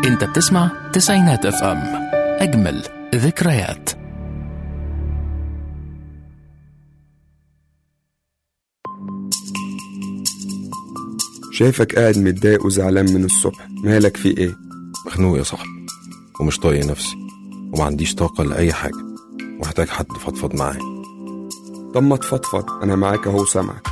انت بتسمع تسعينات اف ام اجمل ذكريات شايفك قاعد متضايق وزعلان من الصبح مالك في ايه مخنوق يا صاحبي ومش طايق نفسي وما عنديش طاقة لأي حاجة ومحتاج حد فضفض معاه طب ما تفضفض انا معاك اهو سامعك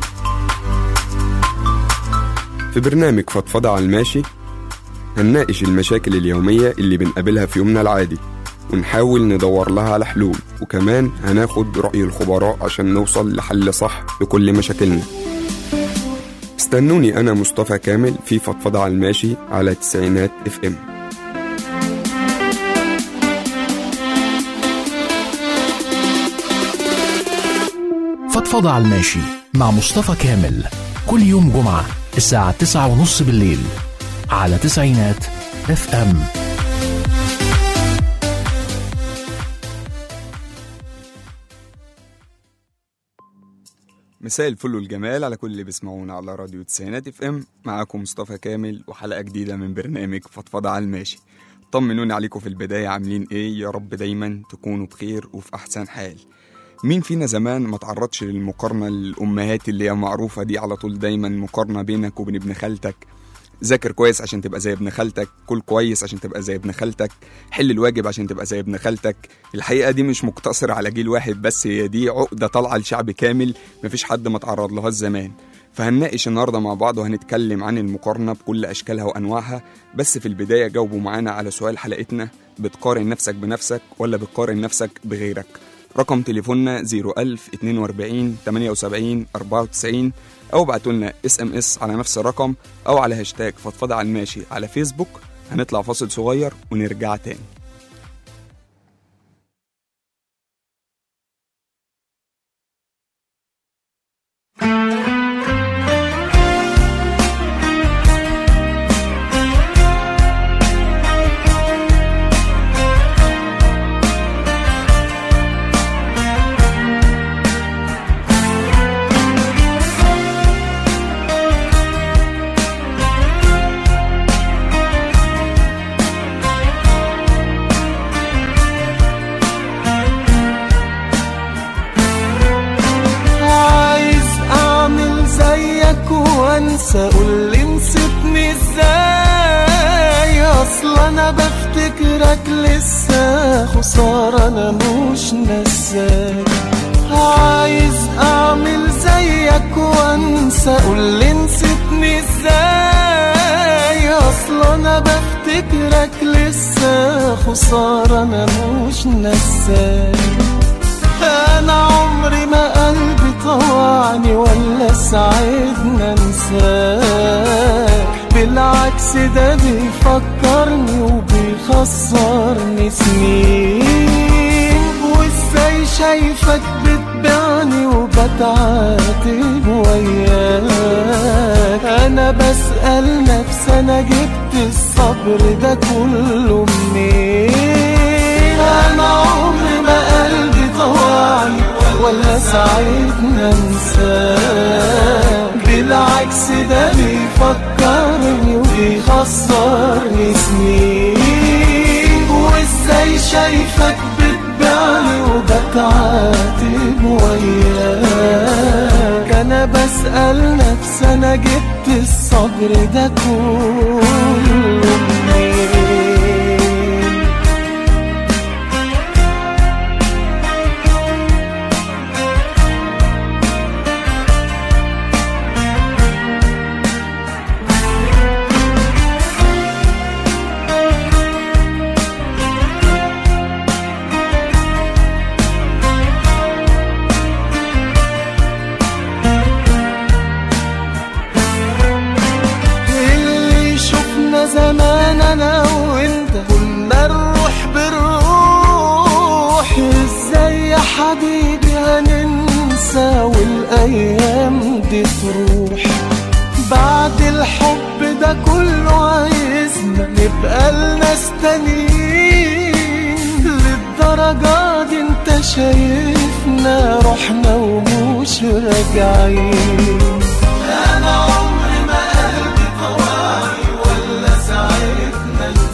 في برنامج فضفضة على الماشي هنناقش المشاكل اليومية اللي بنقابلها في يومنا العادي ونحاول ندور لها على حلول وكمان هناخد رأي الخبراء عشان نوصل لحل صح لكل مشاكلنا استنوني أنا مصطفى كامل في فضفضة على الماشي على تسعينات اف ام فضفضة على الماشي مع مصطفى كامل كل يوم جمعة الساعة تسعة ونص بالليل على تسعينات اف ام مساء الفل والجمال على كل اللي بيسمعونا على راديو تسعينات اف ام معاكم مصطفى كامل وحلقة جديدة من برنامج فضفضة على الماشي طمنوني عليكم في البداية عاملين ايه يا رب دايما تكونوا بخير وفي احسن حال مين فينا زمان ما تعرضش للمقارنة الأمهات اللي هي معروفة دي على طول دايما مقارنة بينك وبين ابن خالتك ذاكر كويس عشان تبقى زي ابن خالتك كل كويس عشان تبقى زي ابن خالتك حل الواجب عشان تبقى زي ابن خالتك الحقيقة دي مش مقتصرة على جيل واحد بس هي دي عقدة طالعة لشعب كامل مفيش حد ما تعرض لهاش زمان فهنناقش النهارده مع بعض وهنتكلم عن المقارنة بكل أشكالها وأنواعها بس في البداية جاوبوا معانا على سؤال حلقتنا بتقارن نفسك بنفسك ولا بتقارن نفسك بغيرك رقم تليفوننا 01000 42 78 94 أو ابعتوا لنا اس ام اس على نفس الرقم أو على هاشتاج فضفضة على الماشي على فيسبوك هنطلع فاصل صغير ونرجع تاني عايز اعمل زيك وانسى قول لي نسيتني ازاي اصل انا بفتكرك لسه خسارة انا مش نساك عايز اعمل زيك وانسى قول لي نسيتني ازاي اصل انا بفتكرك لسه خسارة انا مش نساك انا عمري ما قلبي طوعني ولا ساعدنا انساك بالعكس ده بيفكرني وبيخسرني سنين وازاي شايفك بتبيعني وبتعاتب وياك انا بسأل نفسي انا جبت الصبر ده كله منين انا عمري ما قلبي طوعني ولا ساعدنا انساك بالعكس ده بيفكرني وبيخسرني سنين وازاي شايفك بتبيعني وبتعاتب وياك انا بسأل نفسي انا جبت الصبر ده كله منين اللي شفنا زمان انا وانت كنا نروح بالروح ازاي يا حبيبي هننسى والايام دي تروح بعد الحب ده كله عايزنا نبقى لناس تانيين للدرجة دي انت شايفنا رحنا ومش راجعين انا عمري ما قلبي طوعي ولا ساعدنا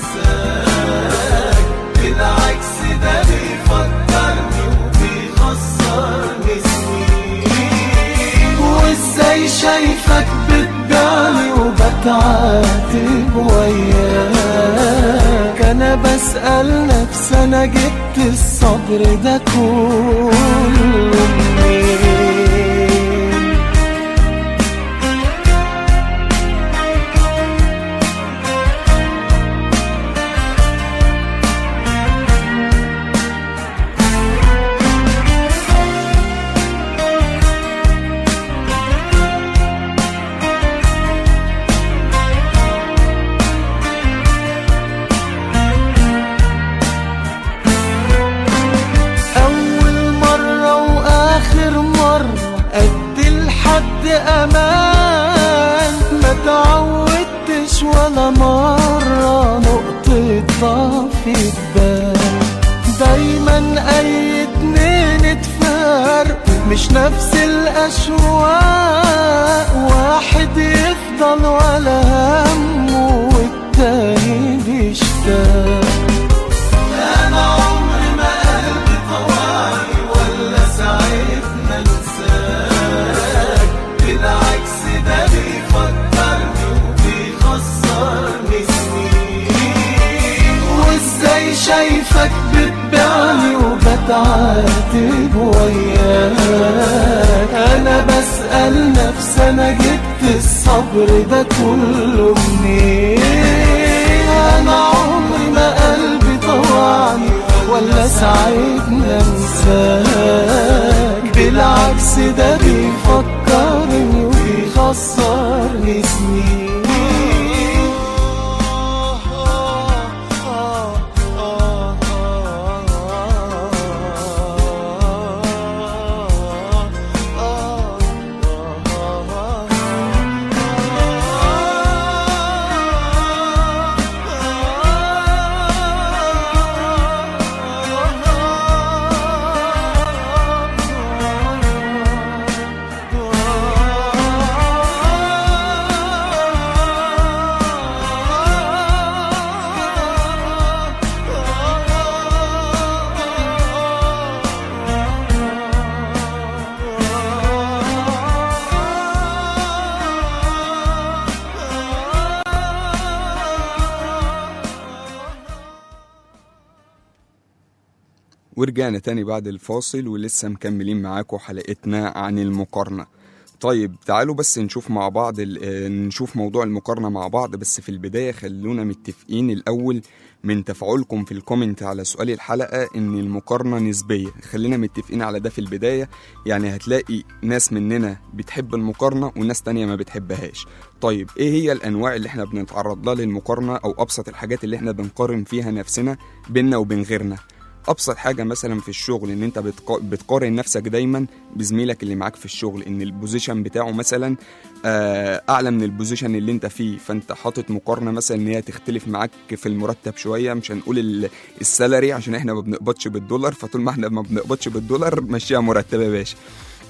شايفك بتبيعني وبتعاتب وياك انا بسأل نفسي انا جبت الصبر ده كله منين أول مرة وآخر مرة أدي لحد أمان ما تعودتش ولا مرة نقطة ضعف تبان دايما أي اتنين اتفرقوا مش نفس الأشواق واحد يفضل ولا همه والتاني بيشتاق أنا عمري ما قلبي طوالي ولا ساعتنا انساك بالعكس ده بيفكرني وبيخسرني سنين وازاي شايفك بتبيعني وبتعاتب وياك انا بسأل نفسي انا جبت الصبر ده كله منين انا عمري ما قلبي طوعني ولا ساعتنا انساك بالعكس ده بيفكرني وبيخسرني سنين ورجعنا تاني بعد الفاصل ولسه مكملين معاكم حلقتنا عن المقارنة طيب تعالوا بس نشوف مع بعض ال- آه، نشوف موضوع المقارنة مع بعض بس في البداية خلونا متفقين الأول من تفاعلكم في الكومنت على سؤال الحلقة إن المقارنة نسبية خلينا متفقين على ده في البداية يعني هتلاقي ناس مننا بتحب المقارنة وناس تانية ما بتحبهاش طيب إيه هي الأنواع اللي إحنا بنتعرض لها للمقارنة أو أبسط الحاجات اللي إحنا بنقارن فيها نفسنا بينا وبين غيرنا ابسط حاجه مثلا في الشغل ان انت بتقا- بتقارن نفسك دايما بزميلك اللي معاك في الشغل ان البوزيشن بتاعه مثلا آه، اعلى من البوزيشن اللي انت فيه فانت حاطط مقارنه مثلا ان هي تختلف معاك في المرتب شويه مش هنقول ال- السالري عشان احنا ما بنقبضش بالدولار فطول ما احنا ما بنقبضش بالدولار مشيها مرتب يا باشا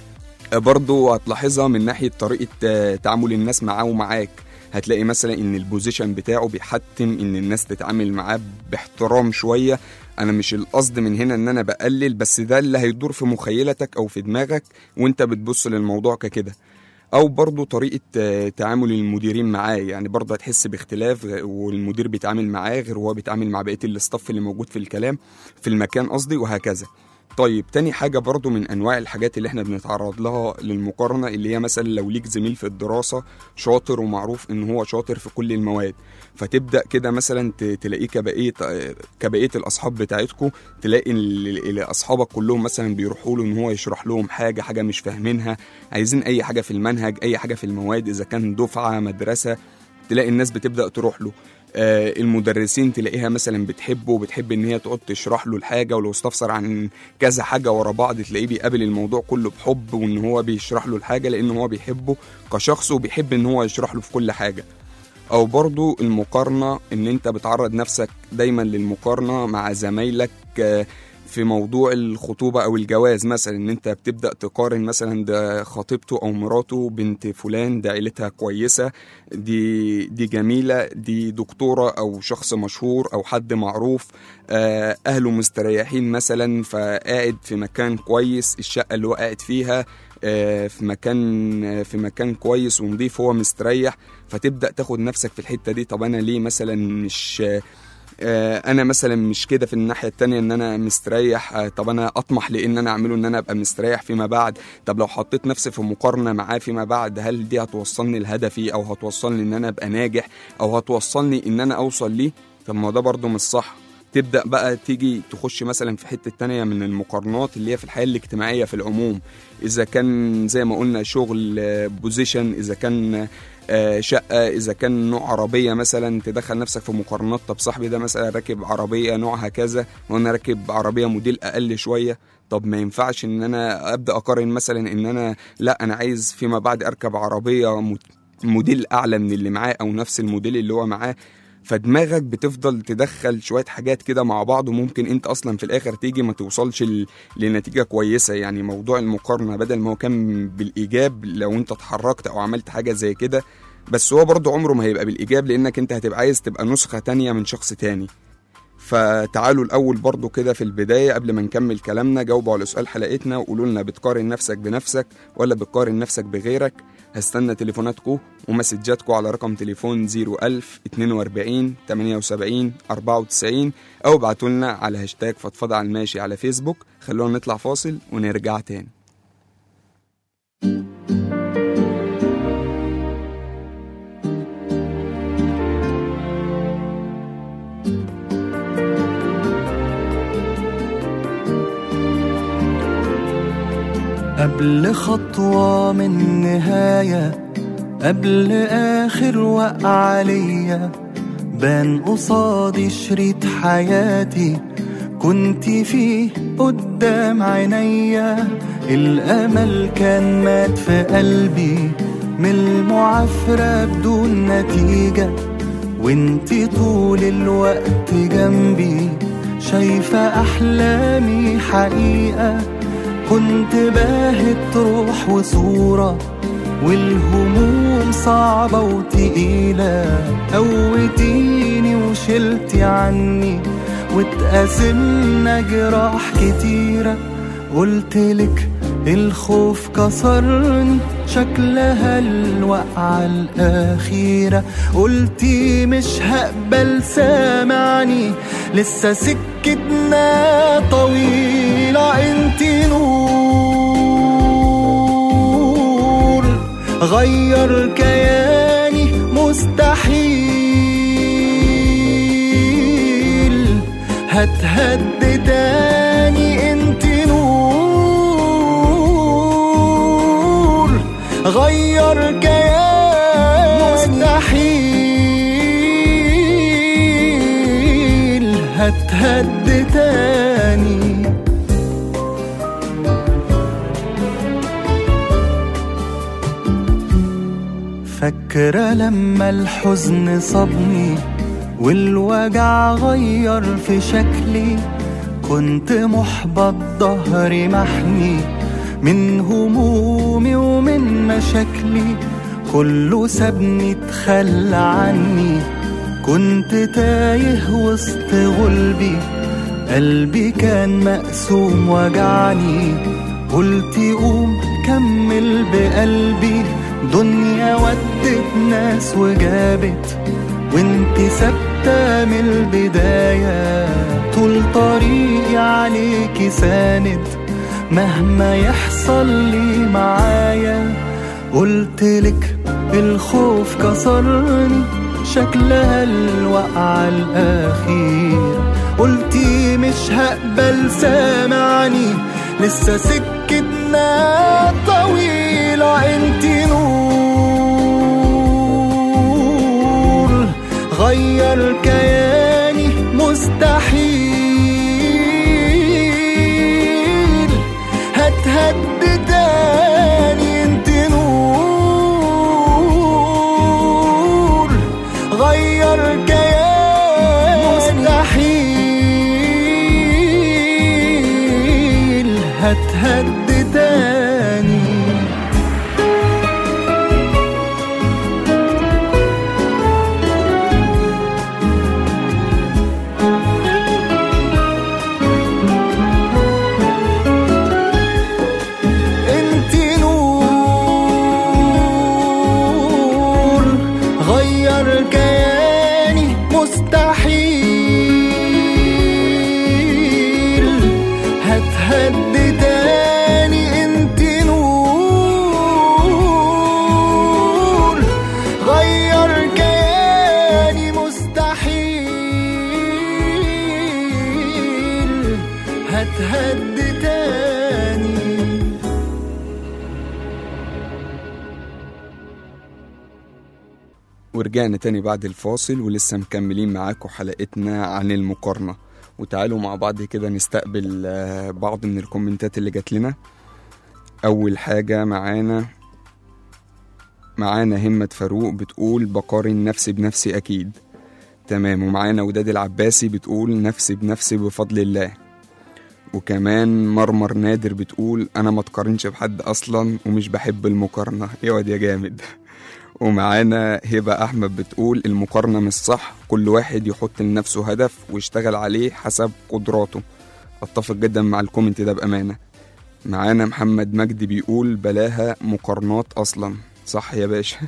برضو هتلاحظها من ناحية طريقة آه، تعامل الناس معاه ومعاك هتلاقي مثلا ان البوزيشن بتاعه بيحتم ان الناس تتعامل معاه باحترام شوية انا مش القصد من هنا ان انا بقلل بس ده اللي هيدور في مخيلتك او في دماغك وانت بتبص للموضوع ككده او برضو طريقة آه، تعامل المديرين معاه يعني برضو هتحس باختلاف غ- والمدير بيتعامل معاه غير هو بيتعامل مع بقية الاستاف اللي موجود في الكلام في المكان قصدي وهكذا طيب تاني حاجة برضو من أنواع الحاجات اللي احنا بنتعرض لها للمقارنة اللي هي مثلا لو ليك زميل في الدراسة شاطر ومعروف إن هو شاطر في كل المواد فتبدأ كده مثلا ت- تلاقيه كبقية كبقية الأصحاب بتاعتكو تلاقي ال- ال- أصحابك كلهم مثلا بيروحوا له إن هو يشرح لهم حاجة حاجة مش فاهمينها عايزين أي حاجة في المنهج أي حاجة في المواد إذا كان دفعة مدرسة تلاقي الناس بتبدأ تروح له آه، المدرسين تلاقيها مثلا بتحبه وبتحب ان هي تقعد تشرح له الحاجه ولو استفسر عن كذا حاجه ورا بعض تلاقيه بيقابل الموضوع كله بحب وان هو بيشرح له الحاجه لان هو بيحبه كشخص وبيحب ان هو يشرح له في كل حاجه او برضو المقارنه ان انت بتعرض نفسك دايما للمقارنه مع زمايلك آه، في موضوع الخطوبة أو الجواز مثلا إن أنت بتبدأ تقارن مثلا ده خطيبته أو مراته بنت فلان ده عيلتها كويسة دي دي جميلة دي دكتورة أو شخص مشهور أو حد معروف آه، أهله مستريحين مثلا فقاعد في مكان كويس الشقة اللي هو قاعد فيها آه، في مكان آه، في مكان كويس ونضيف هو مستريح فتبدا تاخد نفسك في الحته دي طب انا ليه مثلا مش آه، آه، انا مثلا مش كده في الناحيه التانية ان انا مستريح آه، طب انا اطمح لان انا اعمله ان انا ابقى مستريح فيما بعد طب لو حطيت نفسي في مقارنه معاه فيما بعد هل دي هتوصلني لهدفي او هتوصلني ان انا ابقى ناجح او هتوصلني ان انا اوصل ليه طب ما هو ده برضه مش صح تبدا بقى تيجي تخش مثلا في حته تانية من المقارنات اللي هي في الحياه الاجتماعيه في العموم اذا كان زي ما قلنا شغل بوزيشن اذا كان آه، شقه اذا كان نوع عربيه مثلا تدخل نفسك في مقارنات طب صاحبي ده مثلا راكب عربيه نوعها كذا وانا راكب عربيه موديل اقل شويه طب ما ينفعش ان انا ابدا اقارن مثلا ان انا لا انا عايز فيما بعد اركب عربيه مود- موديل اعلى من اللي معاه او نفس الموديل اللي هو معاه فدماغك بتفضل تدخل شويه حاجات كده مع بعض وممكن انت اصلا في الاخر تيجي ما توصلش ل- لنتيجه كويسه يعني موضوع المقارنه بدل ما هو كان بالايجاب لو انت اتحركت او عملت حاجه زي كده بس هو برضه عمره ما هيبقى بالايجاب لانك انت هتبقى عايز تبقى نسخه تانية من شخص تاني فتعالوا الاول برضو كده في البدايه قبل ما نكمل كلامنا جاوبوا على سؤال حلقتنا وقولوا لنا بتقارن نفسك بنفسك ولا بتقارن نفسك بغيرك هستنى تليفوناتكم ومسجاتكم على رقم تليفون 01000 42 78 94 او ابعتوا لنا على هاشتاج فضفضة على الماشي على فيسبوك خلونا نطلع فاصل ونرجع تاني قبل خطوة من نهاية قبل آخر وقعة ليا بان قصادي شريط حياتي كنت فيه قدام عينيا الأمل كان مات في قلبي من المعافرة بدون نتيجة وانتي طول الوقت جنبي شايفة أحلامي حقيقة كنت باهت روح وصورة والهموم صعبة وتقيلة قوتيني وشلتي عني واتقاسمنا جراح كتيرة قلتلك الخوف كسرني شكلها الوقعة الأخيرة قلتي مش هقبل سامعني لسه سكتنا طويلة انتي نور غير كياني مستحيل هتهد تاني انتي نور غير كياني مستحيل هتهد تاني فاكرة لما الحزن صابني والوجع غير في شكلي كنت محبط ظهري محني من همومي ومن مشاكلي كله سابني اتخلى عني كنت تايه وسط غلبي قلبي كان مقسوم وجعني قلت قوم كمل بقلبي دنيا ودت ناس وجابت وانت ثابتة من البداية طول طريقي عليكي ساند مهما يحصل لي معايا قلتلك الخوف كسرني شكلها الوقعة الأخير قلتي مش هقبل سامعني لسه سكتنا طويلة انتي نور غير كياني مستحيل هتهد تاني انتي نور غير كياني مستحيل هتهد تاني ورجعنا تاني بعد الفاصل ولسه مكملين معاكم حلقتنا عن المقارنة وتعالوا مع بعض كده نستقبل آه، بعض من الكومنتات اللي جات لنا أول حاجة معانا معانا همة فاروق بتقول بقارن نفسي بنفسي أكيد تمام ومعانا وداد العباسي بتقول نفسي بنفسي بفضل الله وكمان مرمر نادر بتقول أنا ما تقارنش بحد أصلا ومش بحب المقارنة يا واد يا جامد ومعانا هبة أحمد بتقول المقارنة مش صح كل واحد يحط لنفسه هدف ويشتغل عليه حسب قدراته أتفق جدا مع الكومنت ده بأمانة معانا محمد مجدي بيقول بلاها مقارنات أصلا صح يا باشا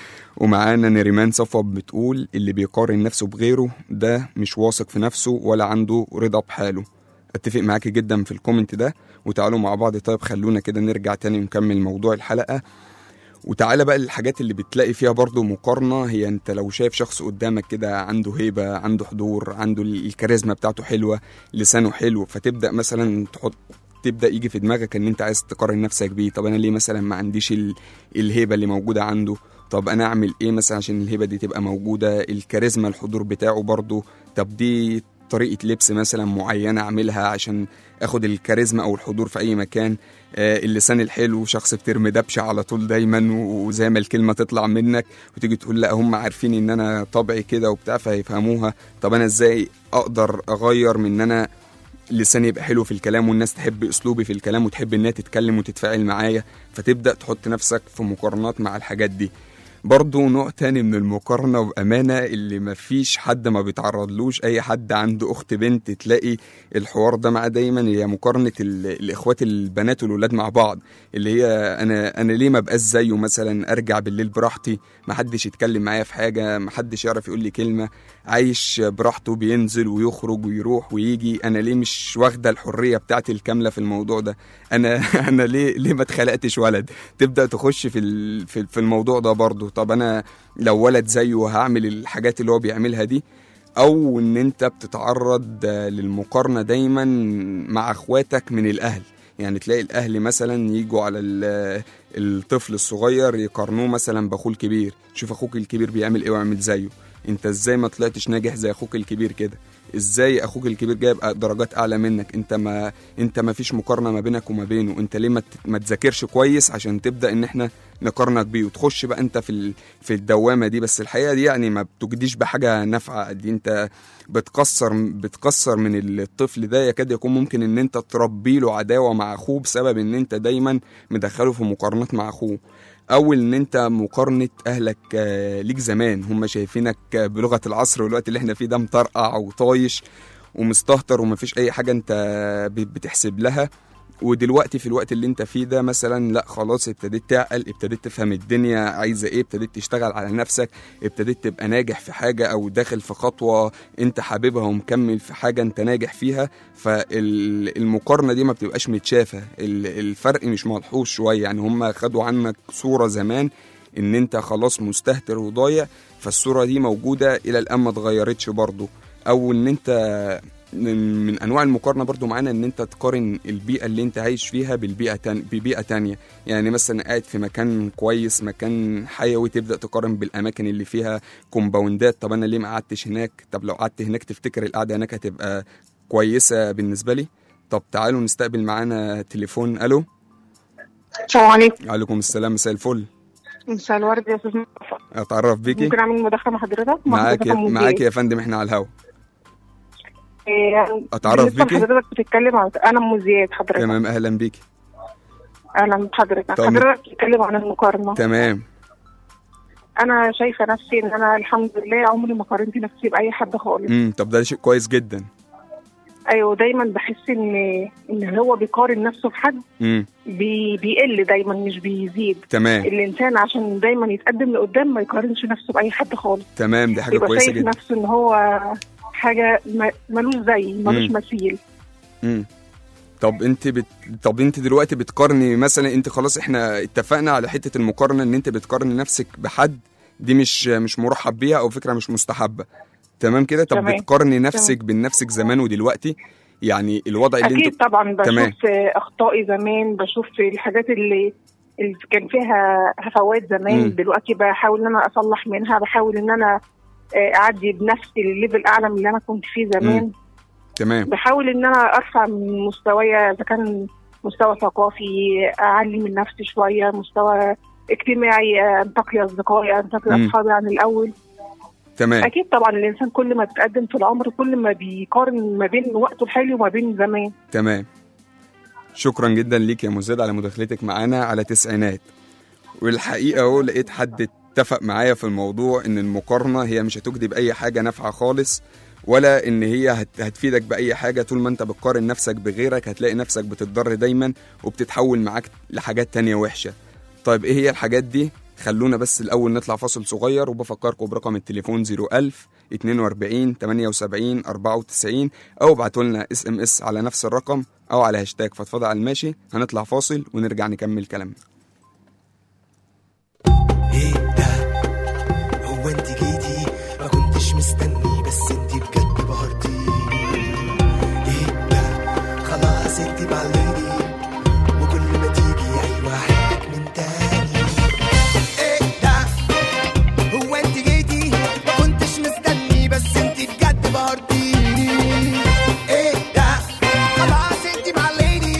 ومعانا نريمان صفوة بتقول اللي بيقارن نفسه بغيره ده مش واثق في نفسه ولا عنده رضا بحاله اتفق معاكي جدا في الكومنت ده وتعالوا مع بعض طيب خلونا كده نرجع تاني نكمل موضوع الحلقة وتعالى بقى الحاجات اللي بتلاقي فيها برضو مقارنة هي انت لو شايف شخص قدامك كده عنده هيبة عنده حضور عنده ال- الكاريزما بتاعته حلوة لسانه حلو فتبدأ مثلا تحط تبدأ يجي في دماغك ان انت عايز تقارن نفسك بيه طب انا ليه مثلا ما عنديش ال... الهيبة اللي موجودة عنده طب انا اعمل ايه مثلا عشان الهيبة دي تبقى موجودة الكاريزما الحضور بتاعه برضو طب دي طريقة لبس مثلا معينة اعملها عشان اخد الكاريزما او الحضور في اي مكان آه، اللسان الحلو شخص بترمي دبش على طول دايما و- وزي ما الكلمه تطلع منك وتيجي تقول لا هم عارفين ان انا طبعي كده وبتاع فهيفهموها طب انا ازاي اقدر اغير من ان انا لساني يبقى حلو في الكلام والناس تحب اسلوبي في الكلام وتحب انها تتكلم وتتفاعل معايا فتبدا تحط نفسك في مقارنات مع الحاجات دي برضو نوع تاني من المقارنة وبأمانة اللي مفيش حد ما بيتعرضلوش أي حد عنده أخت بنت تلاقي الحوار ده معاه دايما هي مقارنة ال- الإخوات البنات والولاد مع بعض اللي هي أنا أنا ليه ما بقاش زيه مثلا أرجع بالليل براحتي محدش يتكلم معايا في حاجة محدش يعرف يقول لي كلمة عايش براحته بينزل ويخرج ويروح ويجي أنا ليه مش واخدة الحرية بتاعتي الكاملة في الموضوع ده أنا أنا ليه ليه ما اتخلقتش ولد تبدا تخش في ال- في في الموضوع ده برضه طب انا لو ولد زيه هعمل الحاجات اللي هو بيعملها دي او ان انت بتتعرض آه، للمقارنه دايما مع اخواتك من الاهل يعني تلاقي الاهل مثلا يجوا على ال- الطفل الصغير يقارنوه مثلا باخوه الكبير شوف اخوك الكبير بيعمل ايه واعمل زيه انت ازاي ما طلعتش ناجح زي اخوك الكبير كده ازاي اخوك الكبير جايب درجات اعلى منك انت ما انت ما فيش مقارنه ما بينك وما بينه انت ليه ما ت- ما تذاكرش كويس عشان تبدا ان احنا نقارنك بيه وتخش بقى انت في ال... في الدوامه دي بس الحقيقه دي يعني ما بتجديش بحاجه نافعه دي انت بتكسر بتكسر من الطفل ده يكاد يكون ممكن ان انت تربي له عداوه مع اخوه بسبب ان انت دايما مدخله في مقارنات مع اخوه او ان انت مقارنه اهلك آه، ليك زمان هم شايفينك آه، بلغه العصر والوقت اللي احنا فيه ده مطرقع وطايش ومستهتر ومفيش اي حاجه انت ب- بتحسب لها ودلوقتي في الوقت اللي انت فيه ده مثلا لا خلاص ابتديت تعقل ابتديت تفهم الدنيا عايزه ايه ابتديت تشتغل على نفسك ابتديت تبقى ناجح في حاجه او داخل في خطوه انت حاببها ومكمل في حاجه انت ناجح فيها فالمقارنه دي ما بتبقاش متشافه ال- الفرق مش ملحوظ شويه يعني هم خدوا عنك صوره زمان ان انت خلاص مستهتر وضايع فالصوره دي موجوده الى الان ما اتغيرتش برضه او ان انت من, من انواع المقارنه برضو معانا ان انت تقارن البيئه اللي انت عايش فيها بالبيئه تان ببيئه تانية يعني مثلا قاعد في مكان كويس مكان حيوي تبدا تقارن بالاماكن اللي فيها كومباوندات طب انا ليه ما قعدتش هناك طب لو قعدت هناك تفتكر القعده هناك هتبقى كويسه بالنسبه لي طب تعالوا نستقبل معانا تليفون الو السلام عليكم عليكم السلام مساء الفل مساء الورد يا استاذ مصطفى اتعرف بيكي ممكن اعمل مداخله مع حضرتك مع معاك حضرتك يا مذيع. معاك يا فندم احنا على الهوا إيه، أتعرف بالنسبة بيكي؟ لحضرتك بتتكلم عن انا ام زياد حضرتك تمام اهلا بيكي اهلا بحضرتك طب- حضرتك بتتكلم عن المقارنه تمام انا شايفه نفسي ان انا الحمد لله عمري ما قارنت نفسي باي حد خالص امم طب ده شيء كويس جدا ايوه دايما بحس ان ان هو بيقارن نفسه بحد امم بي بيقل دايما مش بيزيد تمام الانسان عشان دايما يتقدم لقدام ما يقارنش نفسه باي حد خالص تمام دي حاجه يبقى كويسه شايف جدا نفسه ان هو حاجه ما- ملوش زي ملوش مم. مثيل امم طب انت بت... طب انت دلوقتي بتقارني مثلا انت خلاص احنا اتفقنا على حته المقارنه ان انت بتقارني نفسك بحد دي مش مش مرحب بيها او فكره مش مستحبه تمام كده طب تمام. بتقارني نفسك بين نفسك زمان ودلوقتي يعني الوضع اللي اكيد انت طبعا بشوف تمام. اخطائي زمان بشوف الحاجات اللي اللي كان فيها هفوات زمان مم. دلوقتي بحاول ان انا اصلح منها بحاول ان انا آه، اعدي بنفسي لليفل اعلى من اللي انا كنت فيه زمان تمام بحاول ان انا ارفع من مستوايا اذا كان مستوى ثقافي اعلي من نفسي شويه مستوى اجتماعي آه، انتقي اصدقائي انتقي مم. اصحابي عن الاول تمام اكيد طبعا الانسان كل ما بيتقدم في العمر كل ما بيقارن ما بين وقته الحالي وما بين زمان تمام شكرا جدا ليك يا مزاد على مداخلتك معانا على تسعينات والحقيقه اهو لقيت حد اتفق معايا في الموضوع ان المقارنه هي مش هتجدي باي حاجه نافعه خالص ولا ان هي هت- هتفيدك باي حاجه طول ما انت بتقارن نفسك بغيرك هتلاقي نفسك بتتضر دايما وبتتحول معاك لحاجات تانية وحشه طيب ايه هي الحاجات دي خلونا بس الاول نطلع فاصل صغير وبفكركم برقم التليفون 01000 42 78 94 او ابعتوا لنا اس ام اس على نفس الرقم او على هاشتاج فضفضه على الماشي هنطلع فاصل ونرجع نكمل كلامنا ايه ده هو انت جيتي ما كنتش مستني بس انت بجد بهرتيني ايه ده خلاص انت معليني وكل ما تيجي ايوه احبك من تاني ايه ده هو انت جيتي ما كنتش مستني بس انت بجد بهرتيني ايه ده خلاص انت معليني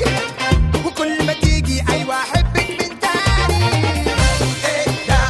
وكل ما تيجي ايوه احبك من تاني ايه ده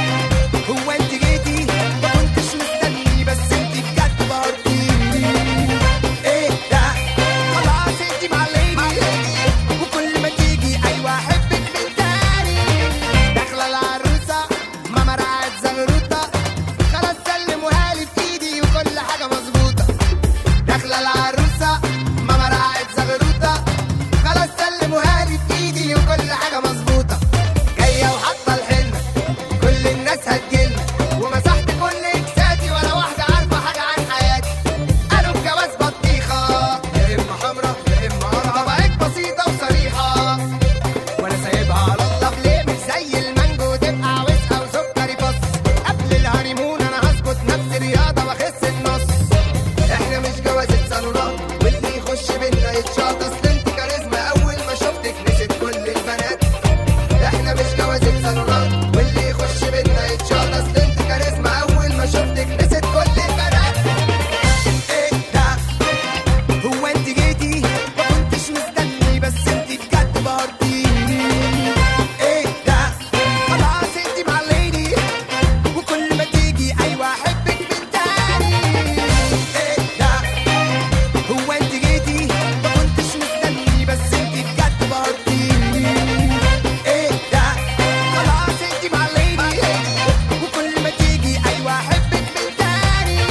هو انت جيتي ما كنتش مستني بس انت بجد بهرتيني ايه ده خلاص انت معليني وكل ما تيجي ايوه احبك من تاني داخله العروسه ماما رعت زغروطه خلاص سلموها لي في ايدي وكل حاجه مظبوطه داخله العروسه ماما رعت زغروطه خلاص سلموها لي في ايدي وكل حاجه مظبوطه جايه وحاطه الحنه كل الناس هتجيلنا ومسحت كل اكساتي ولا واحده عارفه حاجه عن حياتي قالوا الجواز بطيخه يا اما حمرا يا اما قرعه بقت بسيطه وصريحه وانا سايبها على الله ليه مش زي المانجو تبقى وسقه وسكري فص قبل الهانيمون انا هظبط نفسي رياضه واخس النص احنا مش جوازة صالونات واللي يخش بينا يتشاط اصل انت كاريزما اول ما شفتك نسيت كل البنات احنا مش جوازة صالونات واللي يخش بينا يتشاط اصل انت كاريزما اول ما شفتك نسيت كل البنات ايه ده هو انت جيتي ما كنتش مستني بس انت بجد بهرتيني ايه ده خلاص انت معليني وكل ما تيجي ايوه احبك من تاني ايه ده هو انت جيتي ما كنتش مستني بس انت بجد بهرتيني ايه ده خلاص انت معليني وكل ما تيجي ايوه احبك من تاني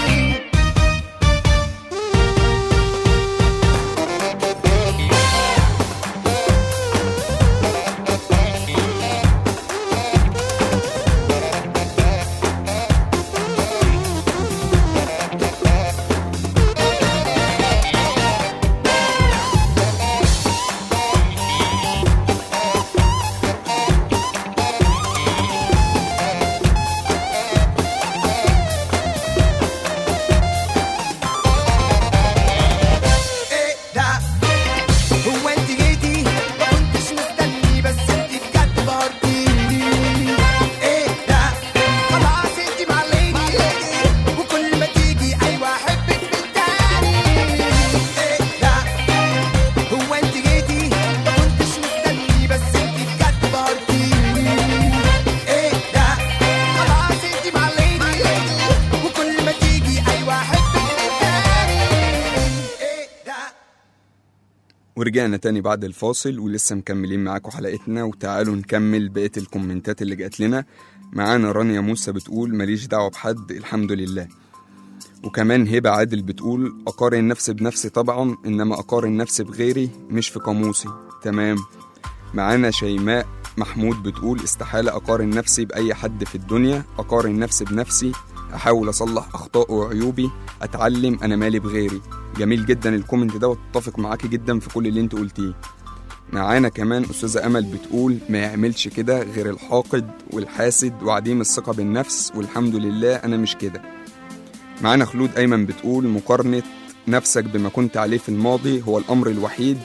ايه ده هو انت جيتي ما كنتش مستني بس انت بجد بهرتيني ايه ده خلاص انت معليني وكل ما تيجي ايوه احبك من تاني ايه ده هو انت جيتي ما كنتش مستني بس انت بجد بهرتيني ايه ده خلاص انت معليني وكل ما تيجي ايوه احبك من تاني ايه ده ورجعنا تاني بعد الفاصل ولسه مكملين معاكم حلقتنا وتعالوا نكمل بقية الكومنتات اللي جات لنا معانا رانيا موسى بتقول ماليش دعوة بحد الحمد لله وكمان هبة عادل بتقول أقارن نفسي بنفسي طبعا إنما أقارن نفسي بغيري مش في قاموسي تمام معانا شيماء محمود بتقول استحالة أقارن نفسي بأي حد في الدنيا أقارن نفسي بنفسي أحاول أصلح أخطائي وعيوبي أتعلم أنا مالي بغيري جميل جدا الكومنت ده واتفق معاكي جدا في كل اللي انت قلتيه معانا كمان أستاذة أمل بتقول ما يعملش كده غير الحاقد والحاسد وعديم الثقة بالنفس والحمد لله أنا مش كده معانا خلود أيمن بتقول مقارنة نفسك بما كنت عليه في الماضي هو الأمر الوحيد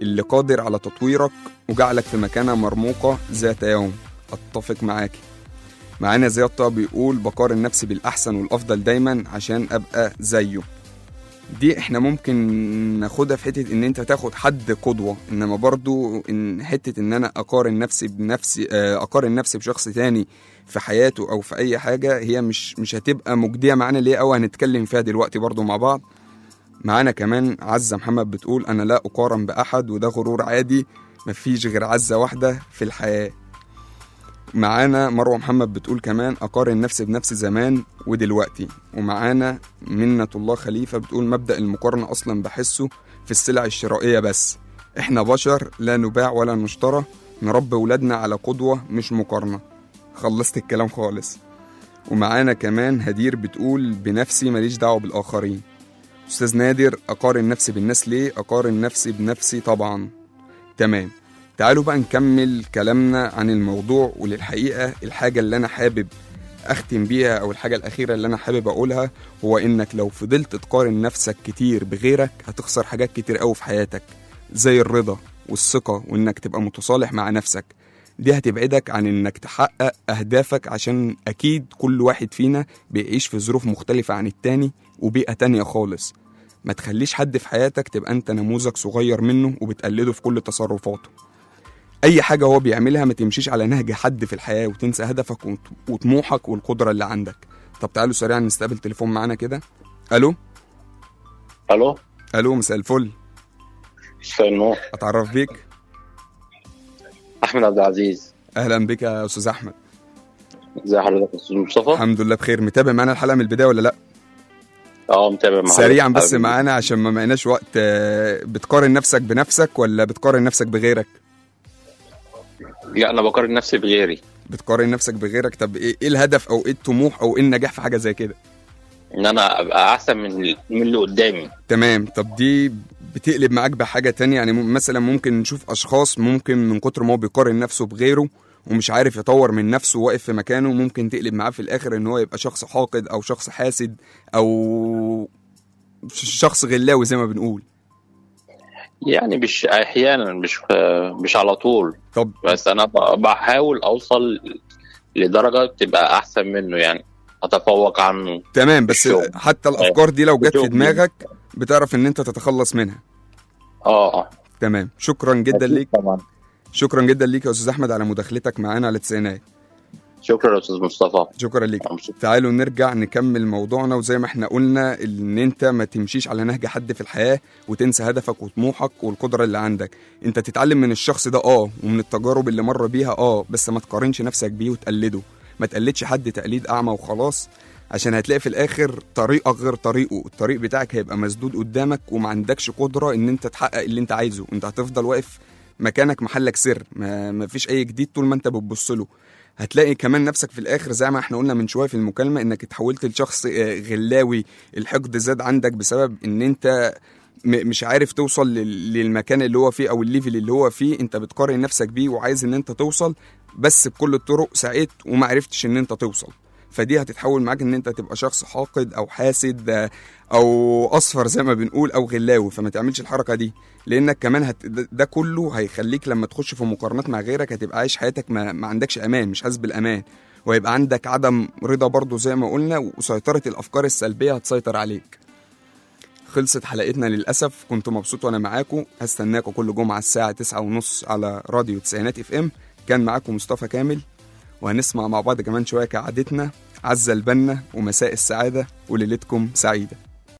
اللي قادر على تطويرك وجعلك في مكانة مرموقة ذات يوم أتفق معاكي معانا زياد طه بيقول بقارن نفسي بالأحسن والأفضل دايما عشان أبقى زيه دي احنا ممكن ناخدها في حتة ان انت تاخد حد قدوة انما برضو ان حتة ان انا اقارن نفسي بنفسي آه، اقارن نفسي بشخص تاني في حياته او في اي حاجة هي مش مش هتبقى مجدية معانا ليه او هنتكلم فيها دلوقتي برضو مع بعض معانا كمان عزة محمد بتقول انا لا اقارن باحد وده غرور عادي مفيش غير عزة واحدة في الحياة معانا مروة محمد بتقول كمان أقارن نفسي بنفسي زمان ودلوقتي ومعانا منة الله خليفة بتقول مبدأ المقارنة أصلا بحسه في السلع الشرائية بس إحنا بشر لا نباع ولا نشترى نربي ولادنا على قدوة مش مقارنة خلصت الكلام خالص ومعانا كمان هدير بتقول بنفسي ماليش دعوة بالآخرين أستاذ نادر أقارن نفسي بالناس ليه أقارن نفسي بنفسي طبعا تمام تعالوا بقى نكمل كلامنا عن الموضوع وللحقيقة الحاجة اللي أنا حابب أختم بيها أو الحاجة الأخيرة اللي أنا حابب أقولها هو إنك لو فضلت تقارن نفسك كتير بغيرك هتخسر حاجات كتير أوي في حياتك زي الرضا والثقة وإنك تبقى متصالح مع نفسك دي هتبعدك عن إنك تحقق أهدافك عشان أكيد كل واحد فينا بيعيش في ظروف مختلفة عن التاني وبيئة تانية خالص ما تخليش حد في حياتك تبقى أنت نموذج صغير منه وبتقلده في كل تصرفاته اي حاجه هو بيعملها ما تمشيش على نهج حد في الحياه وتنسى هدفك وط- وطموحك والقدره اللي عندك طب تعالوا سريعا نستقبل تليفون معانا كده الو الو الو مساء الفل مساء النور اتعرف بيك احمد عبد العزيز اهلا بك يا استاذ احمد ازي حضرتك يا استاذ مصطفى الحمد لله بخير متابع معانا الحلقه من البدايه ولا لا اه متابع معاك سريعا بس معانا عشان ما معناش وقت آه، بتقارن نفسك بنفسك ولا بتقارن نفسك بغيرك لا انا بقارن نفسي بغيري بتقارن نفسك بغيرك طب ايه إيه الهدف او ايه الطموح او ايه النجاح في حاجه زي كده ان انا ابقى احسن من من اللي قدامي تمام طب دي بتقلب معاك بحاجة تانية يعني م- مثلا ممكن نشوف أشخاص ممكن من كتر ما هو بيقارن نفسه بغيره ومش عارف يطور من نفسه واقف في مكانه ممكن تقلب معاه في الآخر إن هو يبقى شخص حاقد أو شخص حاسد أو ش- شخص غلاوي زي ما بنقول يعني مش احيانا مش مش على طول طب بس انا ب- بحاول اوصل لدرجه تبقى احسن منه يعني اتفوق عنه تمام بس الشغل. حتى الأفكار دي لو جت في الشغل. دماغك بتعرف إن أنت تتخلص منها اه اه تمام شكرا جدا أكيد ليك طبعا شكرا جدا ليك يا أستاذ أحمد على مداخلتك معانا على التسعينات شكرا يا استاذ مصطفى شكرا ليك تعالوا نرجع نكمل موضوعنا وزي ما احنا قلنا ان انت ما تمشيش على نهج حد في الحياة وتنسى هدفك وطموحك والقدرة اللي عندك انت تتعلم من الشخص ده اه ومن التجارب اللي مر بيها اه بس ما تقارنش نفسك بيه وتقلده ما تقلدش حد تقليد اعمى وخلاص عشان هتلاقي في الاخر طريقك غير طريقه الطريق بتاعك هيبقى مسدود قدامك وما عندكش قدرة ان انت تحقق اللي انت عايزه انت هتفضل واقف مكانك محلك سر ما, ما فيش اي جديد طول ما انت بتبص له هتلاقي كمان نفسك في الاخر زي ما احنا قلنا من شويه في المكالمه انك اتحولت لشخص آه، غلاوي الحقد زاد عندك بسبب ان انت م- مش عارف توصل لل- للمكان اللي هو فيه او الليفل اللي هو فيه انت بتقارن نفسك بيه وعايز ان انت توصل بس بكل الطرق سعيت وما عرفتش ان انت توصل فدي هتتحول معاك ان انت تبقى شخص حاقد او حاسد آه، او اصفر زي ما بنقول او غلاوي فما تعملش الحركه دي لانك كمان هت... ده ده كله هيخليك لما تخش في مقارنات مع غيرك هتبقى عايش حياتك ما, ما عندكش امان مش حاسس بالامان ويبقى عندك عدم رضا برضو زي ما قلنا وسيطره الافكار السلبيه هتسيطر عليك خلصت حلقتنا للاسف كنت مبسوط وانا معاكم هستناكم كل جمعه الساعه 9:30 على راديو تسعينات اف ام كان معاكم مصطفى كامل وهنسمع مع بعض كمان شويه كعادتنا عزة البنا ومساء السعاده وليلتكم سعيده